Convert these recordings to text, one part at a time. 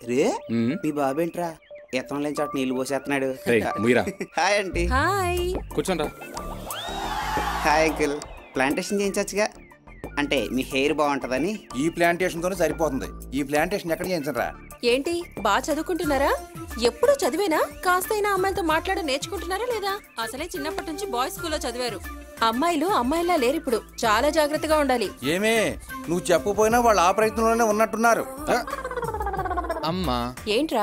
రే మ్మ్. మీ బాబేంట్రా ఎత్తం లేని చోట నీళ్ళు పోసేస్తున్నాడు రేయ్, ముయ్యరా. హాయ్ ఆంటీ హాయ్ కూర్చోండి రా హాయ్ అంకిల్ ప్లాంటేషన్ చేయించచ్చుగా అంటే మీ హెయిర్ బాగుంటుందని ఈ ప్లాంటేషన్ తోనే సరిపోతుంది ఈ ప్లాంటేషన్ ఎక్కడ చేయించరా ఏంటి బాగా చదువుకుంటున్నారా ఎప్పుడు చదివేనా కాస్తైనా అమ్మాయిలతో మాట్లాడ నేర్చుకుంటున్నారా లేదా అసలే చిన్నప్పటి నుంచి బాయ్స్ స్కూల్లో చదివారు అమ్మాయిలు అమ్మాయిలా లేరు ఇప్పుడు చాలా జాగ్రత్తగా ఉండాలి ఏమే నువ్వు చెప్పపోయినా వాళ్ళు ఆ ప్రయత్నంలోనే ఉన్నట్టున్నారు ఆ, అమ్మా ఏంట్రా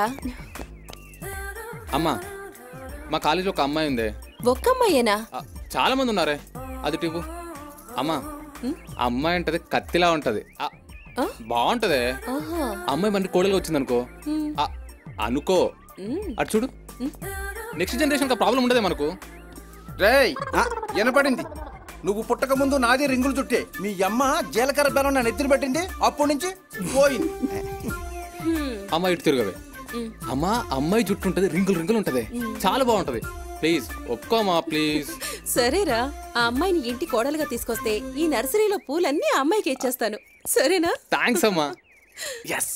అమ్మా మా కాలేజీలో ఒక అమ్మాయి ఉందే ఒక్క అమ్మాయేనా ఆ, చాలా మంది ఉన్నారే అది టిపు అమ్మా ఆ అమ్మాయి ఉంటది కత్తిలా ఉంటది ఆ, ఆ? బాగుంటదే ఆహా ఆ అమ్మాయి మంచి కోడలుగా వచ్చింది అనుకో అనుకో అటు చూడు నెక్స్ట్ జనరేషన్ ప్రాబ్లం ఉండదే మనకు రేయ్ ఆ, వినపడింది నువ్వు పుట్టక ముందు నాది రింగులు చుట్టే మీ అమ్మ జీలకర్ర బెల్లం నా నెత్తిన పెట్టింది అప్పటి నుంచి పోయింది అమ్మాయి ఇటు తిరగవే అమ్మా అమ్మాయి జుట్టు ఉంటది రింగులు రింగులు ఉంటది చాలా బాగుంటది ప్లీజ్ ఒప్పుకోమా ప్లీజ్ సరేరా ఆ అమ్మాయిని ఇంటి కోడలుగా తీసుకొస్తే ఈ నర్సరీలో పూలన్నీ ఆ అమ్మాయికి ఇచ్చేస్తాను సరేనా థ్యాంక్స్ అమ్మా ఎస్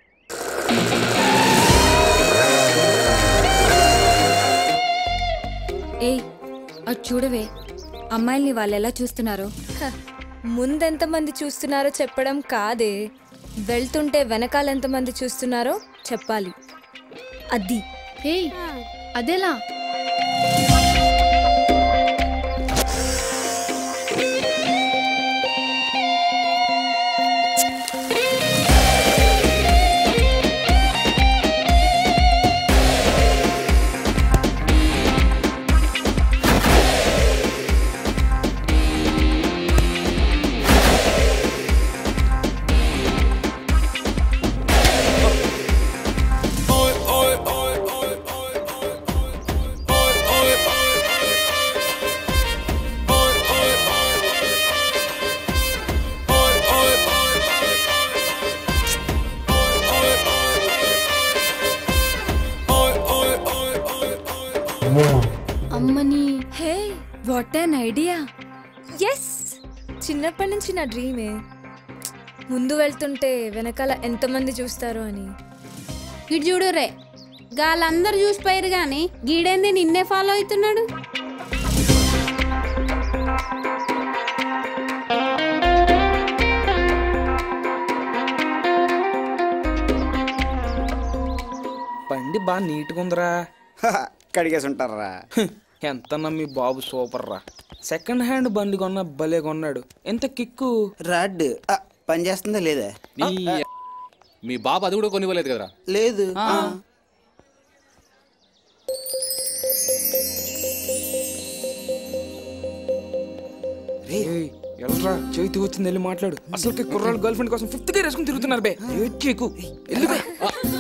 ఏయ్ అటు చూడవే అమ్మాయిల్ని వాళ్ళు ఎలా చూస్తున్నారో ముందెంతమంది చూస్తున్నారో చెప్పడం కాదే వెళ్తుంటే వెనకాల ఎంతమంది చూస్తున్నారో చెప్పాలి అది ఏయ్ అదెలా అమ్మని hey what an idea yes చిన్నప్పటి నుంచి నా డ్రీమే ముందు వెళ్తుంటే వెనకాల ఎంతమంది చూస్తారో అని ఇటు చూడు రే గాళ్ళందరూ చూసిపోయారు గాని గీడేంది నిన్నే ఫాలో అవుతున్నాడు బండి బాగా నీట్గా ఉందిరా కడిగేసి ఉంటారా ఎంతన్నా మీ బాబు సూపర్ రా సెకండ్ హ్యాండ్ బండి కొన్న భలే కొన్నాడు ఎంత కిక్కు రాడ్ ఆ, పని చేస్తుందా లేదా నీ- మీ బాబు అది కూడా కొనివ్వలేదు కదరా లేదు ఆ. ఏయ్, ఎల్రా చేతి వచ్చింది వెళ్ళి మాట్లాడు అసలుకి కుర్రాళ్ళు గర్ల్ ఫ్రెండ్ కోసం ఫిఫ్త్ గేర్ వేసుకుని తిరుగుతున్నారు బే ఏ చీకు వెళ్ళి బే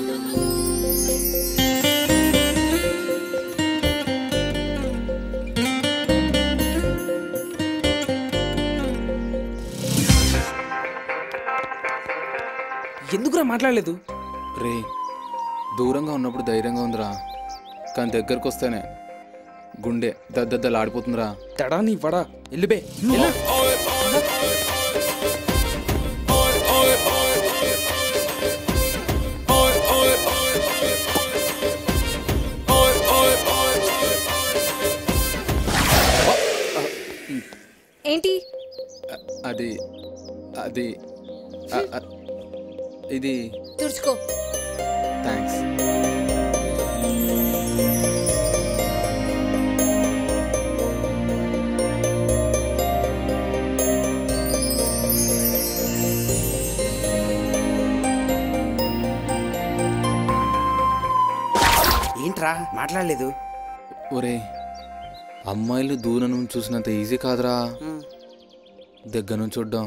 ఎందుకురా మాట్లాడలేదు రే దూరంగా ఉన్నప్పుడు ధైర్యంగా ఉందిరా కానీ దగ్గరకు వస్తేనే గుండె దద్దద్దలు ఆడిపోతుందిరా తడా నీ వడా వెళ్ళి బే వెళ్ళు. ఏంటి అ- అది అది అ- అ- ఇది తుడుచుకో థ్యాంక్స్ ఏంట్రా మాట్లాడలేదు ఒరే అమ్మాయిలు దూరం నుంచి చూసినంత ఈజీ కాదురా దగ్గర నుంచి చూడ్డం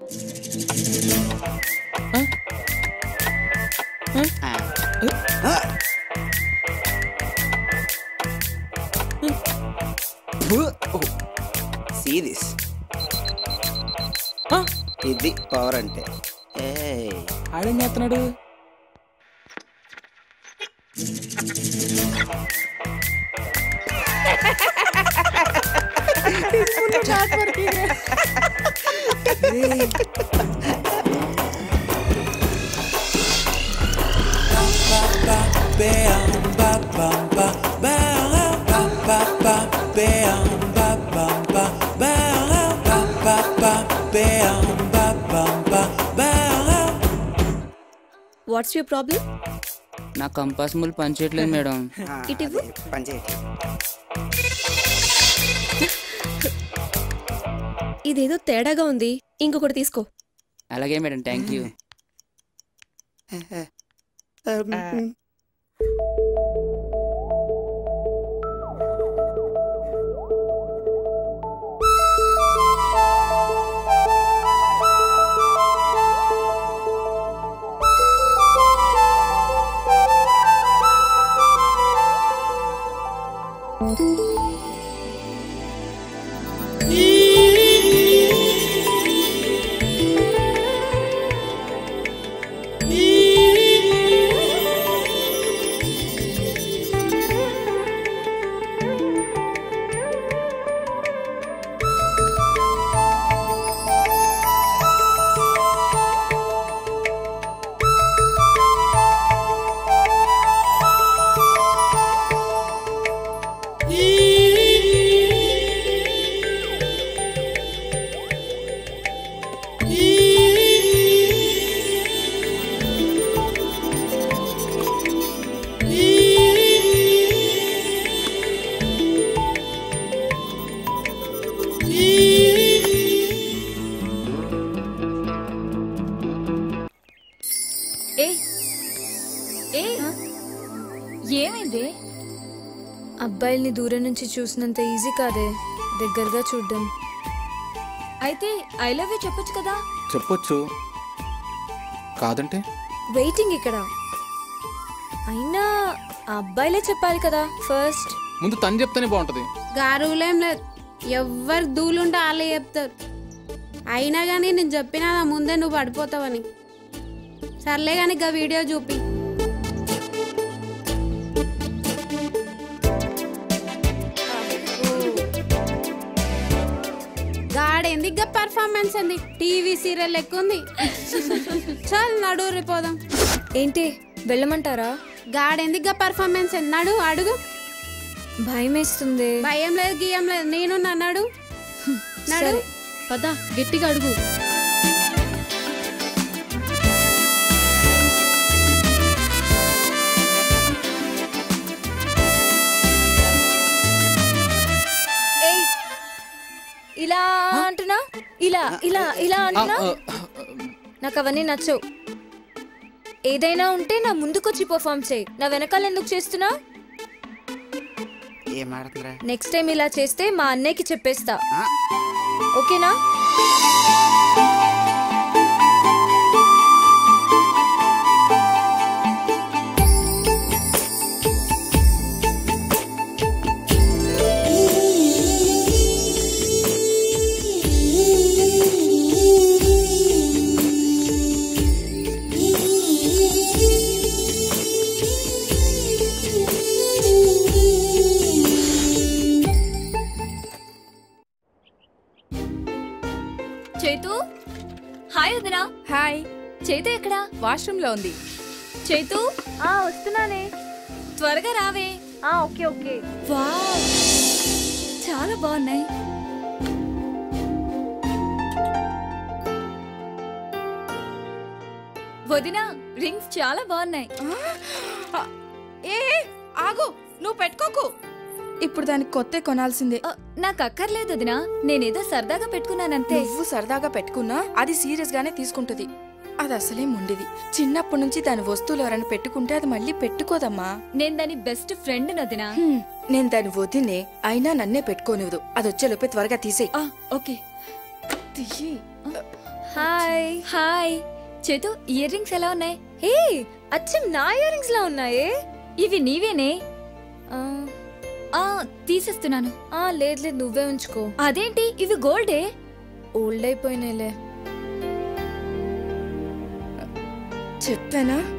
ఆ. See this. ఇది పవర్ అంటే ఏయ్. ఆడేం చేస్తున్నాడు వాట్స్ యువర్ ప్రాబ్లం నా కంపాస్ ముల్ పనిచేయట్లేదు మేడం ఆ, ఇటివ్వు. అదే, పని చేయట్లేదు ఇదేదో తేడాగా ఉంది ఇంకొకటి తీసుకో అలాగే మేడం థ్యాంక్ యూ ఏ ఏ ఏమైంది అబ్బాయిల్ని దూరం నుంచి చూసినంత ఈజీ కాదే దగ్గరగా చూడ్డం అయితే ఐ లవ్ యూ చెప్పొచ్చు కదా చెప్పొచ్చు కాదంటే వెయిటింగ్ ఇక్కడ అయినా ఆ అబ్బాయిలే చెప్పాలి కదా ఫస్ట్ ముందు తను చెప్తేనే బాగుంటది గారువులేం లేదు ఎవ్వరు దూలుంటే వాళ్ళే చెప్తారు అయినా కానీ నేను చెప్పినా నా ముందే నువ్వు పడిపోతావని సర్లే కానీ గా వీడియో చూపి గాడేంది పర్ఫార్మెన్స్ ఉంది టీవీ సీరియల్ ఎక్కువ ఉంది చాలు నడు పోదాం ఏంటి వెళ్ళమంటారా గాడేంది పర్ఫార్మెన్స్ ఉంది నడు అడుగు భయం వేస్తుంది భయం లేదు గియం లేదు నేను నన్నాడు నడు సరే. పద గట్టిగా అడుగు ఏయ్ ఇలా అంటున్నా ఇలా ఇలా ఇలా ఆ, అంటున్నా ఆ, నాకు అవన్నీ నచ్చవు ఏదైనా ఉంటే నా ముందుకొచ్చి పర్ఫామ్ చేయి నా వెనకాల ఎందుకు చేస్తున్నా ఏం ఆడుతుందిరా నెక్స్ట్ టైం ఇలా చేస్తే మా అన్నయ్యకి చెప్పేస్తా ఆ, ఓకేనా చైతు హాయ్ వదినా హాయ్ చైతు ఎక్కడా వాష్రూమ్ లో ఉంది చైతు ఆ వస్తున్నానే త్వరగా రావే ఆ ఓకే ఓకే వావ్ చాలా బాగున్నాయి వదినా రింగ్స్ చాలా బాగున్నాయి ఆ, ఏ ఏ, ఆగు నువ్వు పెట్టుకోకు ఇప్పుడు దానికి కొత్త కొనాల్సిందే ఆ, నాకు అక్కర్లేదు వదినా నేనేదో సరదాగా పెట్టుకున్నానంతే నువ్వు సరదాగా పెట్టుకున్నా అది సీరియస్ గానే తీసుకుంటది అది అసలే ముండిది చిన్నప్పటి నుంచి దాని వస్తువులు ఎవరైనా పెట్టుకుంటే అది మళ్ళీ పెట్టుకోదమ్మా నేను దాని బెస్ట్ ఫ్రెండ్ నదినా హ్మ్, నేను దాని వదినే అయినా నన్నే పెట్టుకోనివ్వదు అది వచ్చేలోపే త్వరగా తీసేయి ఆ, ఓకే తీయి hi hi Chaitu earrings ఎలా ఉన్నాయి హే అచ్చం నా ఇయర్ రింగ్స్ లా ఉన్నాయే ఇవి నీవేనే ఆ, ఆ తీసేస్తున్నాను ఆ లేదు లేదు నువ్వే ఉంచుకో అదేంటి ఇవి గోల్డే ఓల్డ్ అయిపోయినాయిలే చెప్పానా